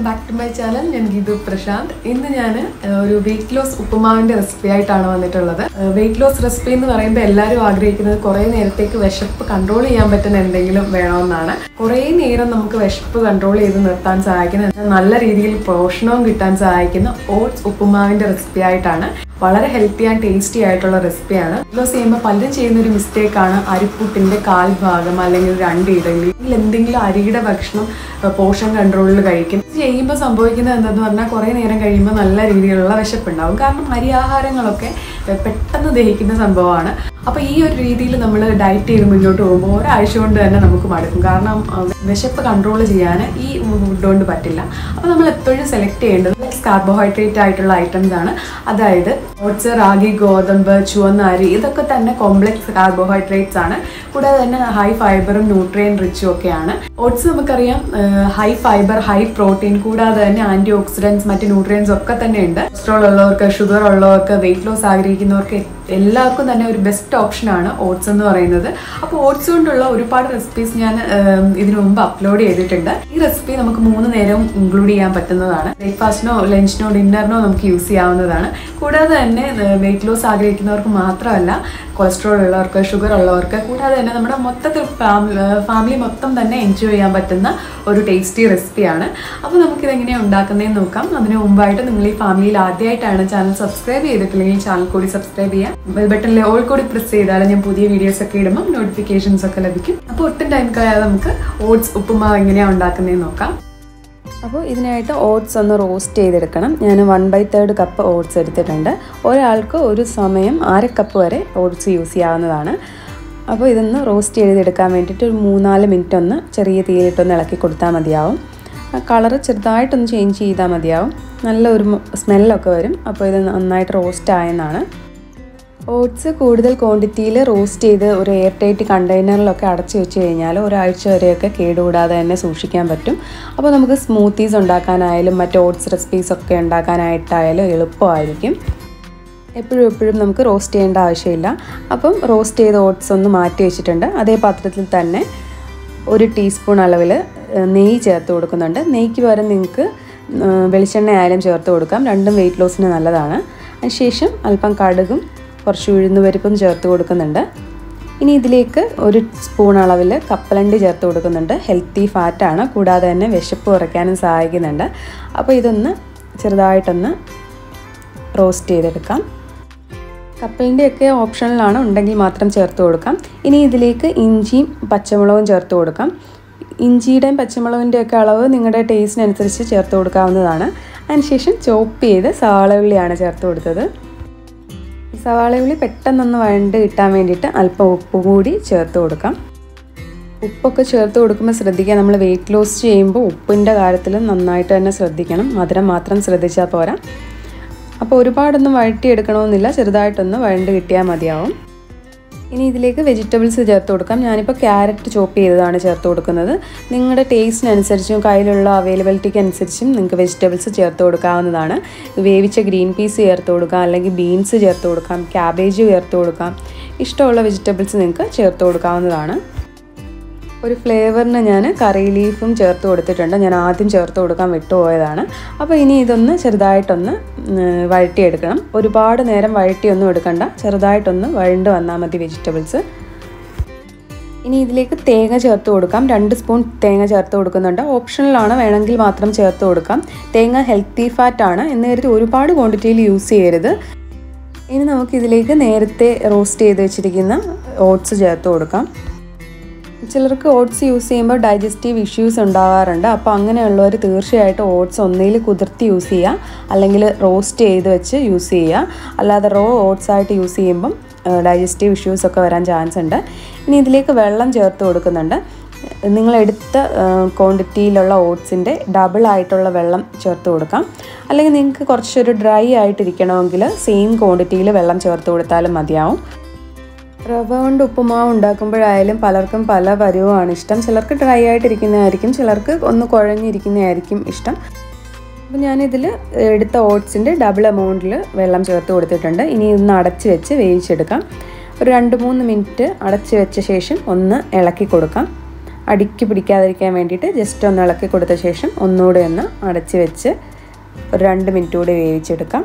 back to my channel ഞാൻ ഗീതു പ്രശാന്ത് ഇന്ന് ഞാൻ ഒരു വെയിറ്റ് ലോസ് ഉപ്പുമാവിന്റെ റെസിപ്പി ആയിട്ടാണ് വന്നിട്ടുള്ളത് വെയിറ്റ് ലോസ് റെസിപ്പി എന്ന് പറയുമ്പോൾ എല്ലാവരും ആഗ്രഹിക്കുന്നത് കുറേ നേരത്തേക്ക് വിശപ്പ് കൺട്രോൾ ചെയ്യാൻ പറ്റുന്ന എന്തെങ്കിലും വേണമെന്നാണ് കുറേ നേരം നമുക്ക് വിശപ്പ് കൺട്രോൾ ചെയ്ത് നിർത്താൻ സഹായിക്കുന്ന എന്നാൽ നല്ല രീതിയിൽ പോഷണവും കിട്ടാൻ സഹായിക്കുന്ന ഓട്സ് ഉപ്പുമാവിന്റെ റെസിപ്പി ആയിട്ടാണ് വളരെ ഹെൽത്തി ആൻഡ് ടേസ്റ്റി ആയിട്ടുള്ള റെസിപ്പിയാണ് വെയിറ്റ് ലോസ് ചെയ്യുമ്പോൾ പലരും ചെയ്യുന്ന ഒരു മിസ്റ്റേക്കാണ് അരിപ്പുട്ടിന്റെ കാൽ ഭാഗം അല്ലെങ്കിൽ രണ്ട് ഇഡലി അല്ലെങ്കിൽ എന്തെങ്കിലും അരിയുടെ ഭക്ഷണം പോഷൻ കൺട്രോളിൽ കഴിക്കും ഇത് ചെയ്യുമ്പോൾ സംഭവിക്കുന്നത് എന്താന്ന് പറഞ്ഞാൽ കുറേ നേരം കഴിയുമ്പോൾ നല്ല രീതിയിലുള്ള വിശപ്പുണ്ടാവും കാരണം അരി ആഹാരങ്ങളൊക്കെ പെട്ടെന്ന് ദഹിക്കുന്ന സംഭവമാണ് അപ്പോൾ ഈ ഒരു രീതിയിൽ നമ്മൾ ഡയറ്റ് ചെയ്ത് മുന്നോട്ട് പോകുമ്പോൾ ഒരാഴ്ച കൊണ്ട് തന്നെ നമുക്ക് മടുക്കും കാരണം അഹ് വിശപ്പ് കൺട്രോൾ ചെയ്യാൻ ഈ ഫുഡ് കൊണ്ട് പറ്റില്ല അപ്പോൾ നമ്മൾ എപ്പോഴും സെലക്ട് ചെയ്യേണ്ടത് കാർബോഹൈഡ്രേറ്റ് ആയിട്ടുള്ള ഐറ്റംസ് ആണ് അതായത് ഓട്സ് റാഗി ഗോതമ്പ് ചുവന്ന അരി ഇതൊക്കെ തന്നെ കോംപ്ലക്സ് കാർബോഹൈഡ്രേറ്റ്സ് ആണ് കൂടാതെ തന്നെ ഹൈ ഫൈബറും ന്യൂട്രിയൻ റിച്ചും ഒക്കെയാണ് ഓട്സ് നമുക്കറിയാം ഹൈ ഫൈബർ ഹൈ പ്രോട്ടീൻ കൂടാതെ തന്നെ ആന്റി ഓക്സിഡൻസ് മറ്റ് ന്യൂട്രിയൻസ് ഒക്കെ തന്നെ ഉണ്ട് കൊളസ്ട്രോൾ ഉള്ളവർക്ക് ഷുഗർ ഉള്ളവർക്ക് വെയിറ്റ് ലോസ് ആഗ്രഹിക്കുന്നവർക്ക് എല്ലാവർക്കും തന്നെ ഒരു ബെസ്റ്റ് ഓപ്ഷനാണ് ഓട്സ് എന്ന് പറയുന്നത് അപ്പോൾ ഓട്സ് കൊണ്ടുള്ള ഒരുപാട് റെസിപ്പീസ് ഞാൻ ഉം, ഇതിനു മുമ്പ് അപ്ലോഡ് ചെയ്തിട്ടുണ്ട് ഈ റെസിപ്പി നമുക്ക് മൂന്ന് നേരവും ഇൻക്ലൂഡ് ചെയ്യാൻ പറ്റുന്നതാണ് ബ്രേക്ക്ഫാസ്റ്റിനോ ലഞ്ചിനോ ഡിന്നറിനോ നമുക്ക് യൂസ് ചെയ്യാവുന്നതാണ് കൂടാതെ തന്നെ വെയിറ്റ് ലോസ് ആഗ്രഹിക്കുന്നവർക്ക് മാത്രമല്ല കൊളസ്ട്രോൾ ഉള്ളവർക്ക് ഷുഗർ ഉള്ളവർക്ക് കൂടാതെ തന്നെ നമ്മുടെ മൊത്തത്തിൽ ഫാമിലി മൊത്തം തന്നെ എൻജോയ് ചെയ്യാൻ പറ്റുന്ന ഒരു ടേസ്റ്റി റെസിപ്പിയാണ് അപ്പോൾ നമുക്കിത് എങ്ങനെയാണ് ഉണ്ടാക്കുന്നതെന്ന് നോക്കാം അതിന് മുമ്പായിട്ട് നിങ്ങൾ ഈ ഫാമിലിയിൽ ആദ്യമായിട്ടാണ് ചാനൽ സബ്സ്ക്രൈബ് ചെയ്തിട്ടില്ലെങ്കിൽ ചാനൽ കൂടി സബ്സ്ക്രൈബ് ചെയ്യാം ബെൽ ബട്ടണിലെ ഓൾ കൂടി പ്രസ് ചെയ്താൽ ഞാൻ പുതിയ വീഡിയോസ് ഒക്കെ ഇടുമ്പോൾ നോട്ടിഫിക്കേഷൻസ് ഒക്കെ ലഭിക്കും അപ്പോൾ ഒട്ടും ടൈം കളയാതെ നമുക്ക് ഓട്സ് ഉപ്പുമാവ് എങ്ങനെയാണ് ഉണ്ടാക്കുന്നതെന്ന് നോക്കാം അപ്പോൾ ഇതിനായിട്ട് ഓട്സ് ഒന്ന് റോസ്റ്റ് ചെയ്തെടുക്കണം ഞാൻ one by third cup oats എടുത്തിട്ടുണ്ട് ഒരാൾക്ക് ഒരു സമയം അര കപ്പ് വരെ ഓട്സ് യൂസ് ചെയ്യാവുന്നതാണ് അപ്പോൾ ഇതൊന്ന് റോസ്റ്റ് ചെയ്തെടുക്കാൻ വേണ്ടിയിട്ട് ഒരു മൂന്നാല് മിനിറ്റ് ഒന്ന് ചെറിയ തീയിലിട്ടൊന്ന് ഇളക്കി കൊടുത്താൽ മതിയാവും കളറ് ചെറുതായിട്ടൊന്ന് ചേഞ്ച് ചെയ്താൽ മതിയാവും നല്ല ഒരു സ്മെല്ലൊക്കെ വരും അപ്പോൾ ഇത് നന്നായിട്ട് റോസ്റ്റ് ആയെന്നാണ് ഓട്സ് കൂടുതൽ ക്വാണ്ടിറ്റിയിൽ റോസ്റ്റ് ചെയ്ത് ഒരു എയർ ടൈറ്റ് കണ്ടെയ്നറിലൊക്കെ അടച്ചു വെച്ച് കഴിഞ്ഞാൽ ഒരാഴ്ച വരെയൊക്കെ കേടുകൂടാതെ തന്നെ സൂക്ഷിക്കാൻ പറ്റും അപ്പോൾ നമുക്ക് സ്മൂത്തീസ് ഉണ്ടാക്കാനായാലും മറ്റ് ഓട്സ് റെസിപ്പീസ് ഒക്കെ ഉണ്ടാക്കാനായിട്ടായാലും എളുപ്പമായിരിക്കും എപ്പോഴും എപ്പോഴും നമുക്ക് റോസ്റ്റ് ചെയ്യേണ്ട ആവശ്യമില്ല അപ്പം റോസ്റ്റ് ചെയ്ത ഓട്സ് ഒന്ന് മാറ്റി വെച്ചിട്ടുണ്ട് അതേ പാത്രത്തിൽ തന്നെ ഒരു ടീസ്പൂൺ അളവിൽ നെയ്യ് ചേർത്ത് കൊടുക്കുന്നുണ്ട് നെയ്ക്ക് പകരം നിങ്ങൾക്ക് വെളിച്ചെണ്ണ ആയാലും ചേർത്ത് കൊടുക്കാം രണ്ടും വെയിറ്റ് ലോസിന് നല്ലതാണ് അതിനുശേഷം അല്പം കടുകും കുറച്ച് ഉഴുന്ന് പരിപ്പും ചേർത്ത് കൊടുക്കുന്നുണ്ട് ഇനി ഇതിലേക്ക് ഒരു സ്പൂൺ അളവിൽ കപ്പലണ്ടി ചേർത്ത് കൊടുക്കുന്നുണ്ട് ഹെൽത്തി ഫാറ്റാണ് കൂടാതെ തന്നെ വിശപ്പ് കുറയ്ക്കാനും സഹായിക്കുന്നുണ്ട് അപ്പോൾ ഇതൊന്ന് ചെറുതായിട്ടൊന്ന് റോസ്റ്റ് ചെയ്തെടുക്കാം കപ്പലിൻ്റെയൊക്കെ ഓപ്ഷനിലാണ് ഉണ്ടെങ്കിൽ മാത്രം ചേർത്ത് കൊടുക്കാം ഇനി ഇതിലേക്ക് ഇഞ്ചിയും പച്ചമുളകും ചേർത്ത് കൊടുക്കാം ഇഞ്ചിയുടെയും പച്ചമുളകിൻ്റെയൊക്കെ അളവ് നിങ്ങളുടെ ടേസ്റ്റിനനുസരിച്ച് ചേർത്ത് കൊടുക്കാവുന്നതാണ് അതിനുശേഷം ചോപ്പ് ചെയ്ത് സവാള ചേർത്ത് കൊടുത്തത് സവാള ഉള്ളി പെട്ടെന്നൊന്ന് വഴണ്ട് കിട്ടാൻ വേണ്ടിയിട്ട് അല്പം ഉപ്പ് കൂടി ചേർത്ത് കൊടുക്കാം ഉപ്പൊക്കെ ചേർത്ത് കൊടുക്കുമ്പോൾ ശ്രദ്ധിക്കുക നമ്മൾ വെയിറ്റ് ലോസ് ചെയ്യുമ്പോൾ ഉപ്പിൻ്റെ കാര്യത്തിൽ നന്നായിട്ട് തന്നെ ശ്രദ്ധിക്കണം മധുരം മാത്രം ശ്രദ്ധിച്ചാൽ പോരാ അപ്പോൾ ഒരുപാടൊന്നും വഴറ്റിയെടുക്കണമെന്നില്ല ചെറുതായിട്ടൊന്ന് വഴണ്ട് കിട്ടിയാൽ മതിയാവും ഇനി ഇതിലേക്ക് വെജിറ്റബിൾസ് ചേർത്ത് കൊടുക്കാം ഞാനിപ്പോൾ ക്യാരറ്റ് ചോപ്പ് ചെയ്തതാണ് ചേർത്ത് കൊടുക്കുന്നത് നിങ്ങളുടെ ടേസ്റ്റിനനുസരിച്ചും കയ്യിലുള്ള അവൈലബിലിറ്റിക്ക് അനുസരിച്ചും നിങ്ങൾക്ക് വെജിറ്റബിൾസ് ചേർത്ത് കൊടുക്കാവുന്നതാണ് വേവിച്ച ഗ്രീൻ പീസ് ചേർത്ത് കൊടുക്കാം അല്ലെങ്കിൽ ബീൻസ് ചേർത്ത് കൊടുക്കാം ക്യാബേജ് ചേർത്ത് കൊടുക്കാം ഇഷ്ടമുള്ള വെജിറ്റബിൾസ് നിങ്ങൾക്ക് ചേർത്ത് കൊടുക്കാവുന്നതാണ് ഒരു ഫ്ലേവറിന് ഞാൻ കറി ലീഫും ചേർത്ത് കൊടുത്തിട്ടുണ്ട് ഞാൻ ആദ്യം ചേർത്ത് കൊടുക്കാൻ വിട്ടുപോയതാണ് അപ്പോൾ ഇനി ഇതൊന്ന് ചെറുതായിട്ടൊന്ന് വഴറ്റിയെടുക്കണം ഒരുപാട് നേരം വഴറ്റിയൊന്നും എടുക്കണ്ട ചെറുതായിട്ടൊന്ന് വഴണ്ട് വന്നാൽ മതി വെജിറ്റബിൾസ് ഇനി ഇതിലേക്ക് തേങ്ങ ചേർത്ത് കൊടുക്കാം രണ്ട് സ്പൂൺ തേങ്ങ ചേർത്ത് കൊടുക്കുന്നുണ്ട് ഓപ്ഷണലാണ് വേണമെങ്കിൽ മാത്രം ചേർത്ത് കൊടുക്കാം തേങ്ങ ഹെൽത്തി ഫാറ്റ് ആണ് എന്ന് കരുതി ഒരുപാട് ക്വാണ്ടിറ്റിയിൽ യൂസ് ചെയ്യരുത് ഇനി നമുക്കിതിലേക്ക് നേരത്തെ റോസ്റ്റ് ചെയ്ത് വെച്ചിരിക്കുന്ന ഓട്സ് ചേർത്ത് കൊടുക്കാം ചിലർക്ക് ഓട്സ് യൂസ് ചെയ്യുമ്പോൾ ഡൈജസ്റ്റീവ് ഇഷ്യൂസ് ഉണ്ടാവാറുണ്ട് അപ്പോൾ അങ്ങനെയുള്ളവർ തീർച്ചയായിട്ടും ഓട്സ് ഒന്നിൽ കുതിർത്തി യൂസ് ചെയ്യുക അല്ലെങ്കിൽ റോസ്റ്റ് ചെയ്ത് വെച്ച് യൂസ് ചെയ്യുക അല്ലാതെ റോ ഓട്സ് ആയിട്ട് യൂസ് ചെയ്യുമ്പം ഡൈജസ്റ്റീവ് ഇഷ്യൂസ് ഒക്കെ വരാൻ ചാൻസ് ഉണ്ട് ഇനി ഇതിലേക്ക് വെള്ളം ചേർത്ത് കൊടുക്കുന്നുണ്ട് നിങ്ങൾ എടുത്ത ക്വാണ്ടിറ്റിയിലുള്ള ഓട്സിൻ്റെ ഡബിൾ ആയിട്ടുള്ള വെള്ളം ചേർത്ത് കൊടുക്കാം അല്ലെങ്കിൽ നിങ്ങൾക്ക് കുറച്ചൊരു ഡ്രൈ ആയിട്ടിരിക്കണമെങ്കിൽ സെയിം ക്വാണ്ടിറ്റിയിൽ വെള്ളം ചേർത്ത് കൊടുത്താലും മതിയാവും റവ കൊണ്ട് ഉപ്പുമാവ് ഉണ്ടാക്കുമ്പോഴായാലും പലർക്കും പല പരുവമാണ് ഇഷ്ടം ചിലർക്ക് ഡ്രൈ ആയിട്ടിരിക്കുന്നതായിരിക്കും ചിലർക്ക് ഒന്ന് കുഴഞ്ഞിരിക്കുന്നതായിരിക്കും ഇഷ്ടം അപ്പോൾ ഞാനിതിൽ എടുത്ത ഓട്സിൻ്റെ ഡബിൾ എമൗണ്ടിൽ വെള്ളം ചേർത്ത് കൊടുത്തിട്ടുണ്ട് ഇനി ഇതൊന്ന് അടച്ച് വെച്ച് വേവിച്ചെടുക്കാം ഒരു രണ്ട് മൂന്ന് മിനിറ്റ് അടച്ച് വെച്ച ശേഷം ഒന്ന് ഇളക്കി കൊടുക്കാം അടിക്ക് പിടിക്കാതിരിക്കാൻ വേണ്ടിയിട്ട് ജസ്റ്റ് ഒന്ന് ഇളക്കി കൊടുത്ത ശേഷം ഒന്നുകൂടെ ഒന്ന് അടച്ച് വെച്ച് ഒരു രണ്ട് മിനിറ്റ് കൂടി വേവിച്ചെടുക്കാം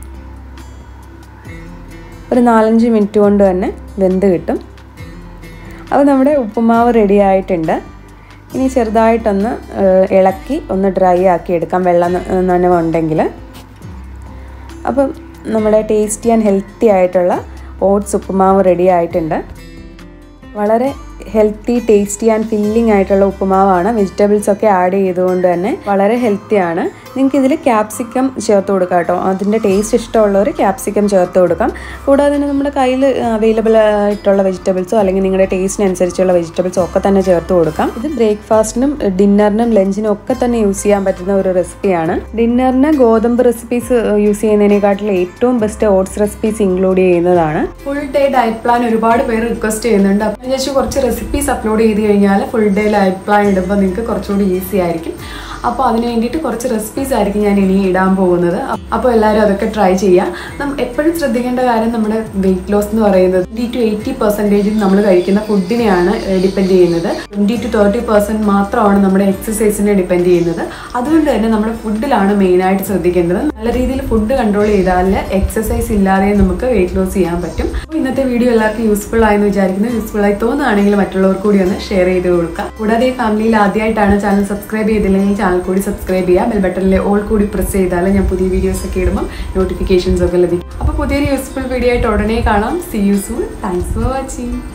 ഒരു നാലഞ്ച് മിനിറ്റ് കൊണ്ട് തന്നെ വെന്ത് കിട്ടും അപ്പോൾ നമ്മുടെ ഉപ്പുമാവ് റെഡി ആയിട്ടുണ്ട് ഇനി ചെറുതായിട്ടൊന്ന് ഇളക്കി ഒന്ന് ഡ്രൈ ആക്കി എടുക്കാം വെള്ളം നനവുണ്ടെങ്കിൽ അപ്പം നമ്മുടെ ടേസ്റ്റി ആൻഡ് ഹെൽത്തി ആയിട്ടുള്ള ഓട്സ് ഉപ്പുമാവ് റെഡി ആയിട്ടുണ്ട് വളരെ ഹെൽത്തി ടേസ്റ്റി ആൻഡ് ഫില്ലിംഗ് ആയിട്ടുള്ള ഉപ്പുമാവാണ് വെജിറ്റബിൾസ് ഒക്കെ ആഡ് ചെയ്തുകൊണ്ട് തന്നെ വളരെ ഹെൽത്തിയാണ് നിങ്ങൾക്ക് ഇതിൽ ക്യാപ്സിക്കം ചേർത്ത് കൊടുക്കാം കേട്ടോ അതിൻ്റെ ടേസ്റ്റ് ഇഷ്ടമുള്ളവർ ക്യാപ്സിക്കം ചേർത്ത് കൊടുക്കാം കൂടാതെ തന്നെ നമ്മുടെ കയ്യിൽ അവൈലബിൾ ആയിട്ടുള്ള വെജിറ്റബിൾസോ അല്ലെങ്കിൽ നിങ്ങളുടെ ടേസ്റ്റിനനുസരിച്ചുള്ള വെജിറ്റബിൾസോ ഒക്കെ തന്നെ ചേർത്ത് കൊടുക്കാം ഇത് ബ്രേക്ക്ഫാസ്റ്റിനും ഡിന്നറിനും ലഞ്ചിനും ഒക്കെ തന്നെ യൂസ് ചെയ്യാൻ പറ്റുന്ന ഒരു റെസിപ്പിയാണ് ഡിന്നറിന് ഗോതമ്പ് റെസിപ്പീസ് യൂസ് ചെയ്യുന്നതിനെക്കാട്ടിൽ ഏറ്റവും ബെസ്റ്റ് ഓട്സ് റെസിപ്പീസ് ഇൻക്ലൂഡ് ചെയ്യുന്നതാണ് ഫുൾ ഡേ ഡയറ്റ് പ്ലാൻ ഒരുപാട് പേര് റിക്വസ്റ്റ് ചെയ്യുന്നുണ്ട് അപ്പം ഞാൻ കുറച്ച് റെസിപ്പീസ് അപ്ലോഡ് ചെയ്ത് കഴിഞ്ഞാൽ ഫുൾ ഡേ ഡയറ്റ് പ്ലാൻ ഇടുമ്പോൾ നിങ്ങൾക്ക് കുറച്ചുകൂടി ഈസി ആയിരിക്കും അപ്പോൾ അതിന് വേണ്ടിയിട്ട് കുറച്ച് റെസിപ്പീസ് ആയിരിക്കും ഞാൻ ഇനി ഇടാൻ പോകുന്നത് അപ്പോൾ എല്ലാവരും അതൊക്കെ ട്രൈ ചെയ്യാം നം എപ്പോഴും ശ്രദ്ധിക്കേണ്ട കാര്യം നമ്മുടെ വെയിറ്റ് ലോസ് എന്ന് പറയുന്നത് ട്വൻറ്റി ടു എയ്റ്റി പെർസെൻറ്റേജും നമ്മൾ കഴിക്കുന്ന ഫുഡിനെയാണ് ഡിപ്പെൻഡ് ചെയ്യുന്നത് ട്വൻറ്റി ടു തേർട്ടി പെർസെൻറ്റ് മാത്രമാണ് നമ്മുടെ എക്സസൈസിനെ ഡിപ്പെൻഡ് ചെയ്യുന്നത് അതുകൊണ്ട് തന്നെ നമ്മുടെ ഫുഡിലാണ് മെയിനായിട്ട് ശ്രദ്ധിക്കേണ്ടത് നല്ല രീതിയിൽ ഫുഡ് കൺട്രോൾ ചെയ്താൽ എക്സസൈസ് ഇല്ലാതെ നമുക്ക് വെയിറ്റ് ലോസ് ചെയ്യാൻ പറ്റും അപ്പോൾ ഇന്നത്തെ വീഡിയോ എല്ലാവർക്കും യൂസ്ഫുൾ ആയെന്ന് വിചാരിക്കുന്നു യൂസ്ഫുൾ ആയി തോന്നുകയാണെങ്കിൽ മറ്റുള്ളവർക്ക് കൂടി ഒന്ന് ഷെയർ ചെയ്ത് കൊടുക്കുക കൂടാതെ ഈ ഫാമിലിയിൽ ആദ്യമായിട്ടാണ് ചാനൽ സബ്സ്ക്രൈബ് ചെയ്തില്ലെങ്കിൽ ചാനൽ കൂടി സബ്സ്ക്രൈബ് ചെയ്യുക ബെൽ ബട്ടണിലെ ഓൾ കൂടി പ്രസ് ചെയ്താൽ ഞാൻ പുതിയ വീഡിയോസ് ഒക്കെ ഇടുമ്പോൾ നോട്ടിഫിക്കേഷൻസ് ഒക്കെ ലഭിക്കും അപ്പോൾ പുതിയൊരു യൂസ്ഫുൾ വീഡിയോ ആയിട്ട് ഉടനെ കാണാം see you soon thanks for watching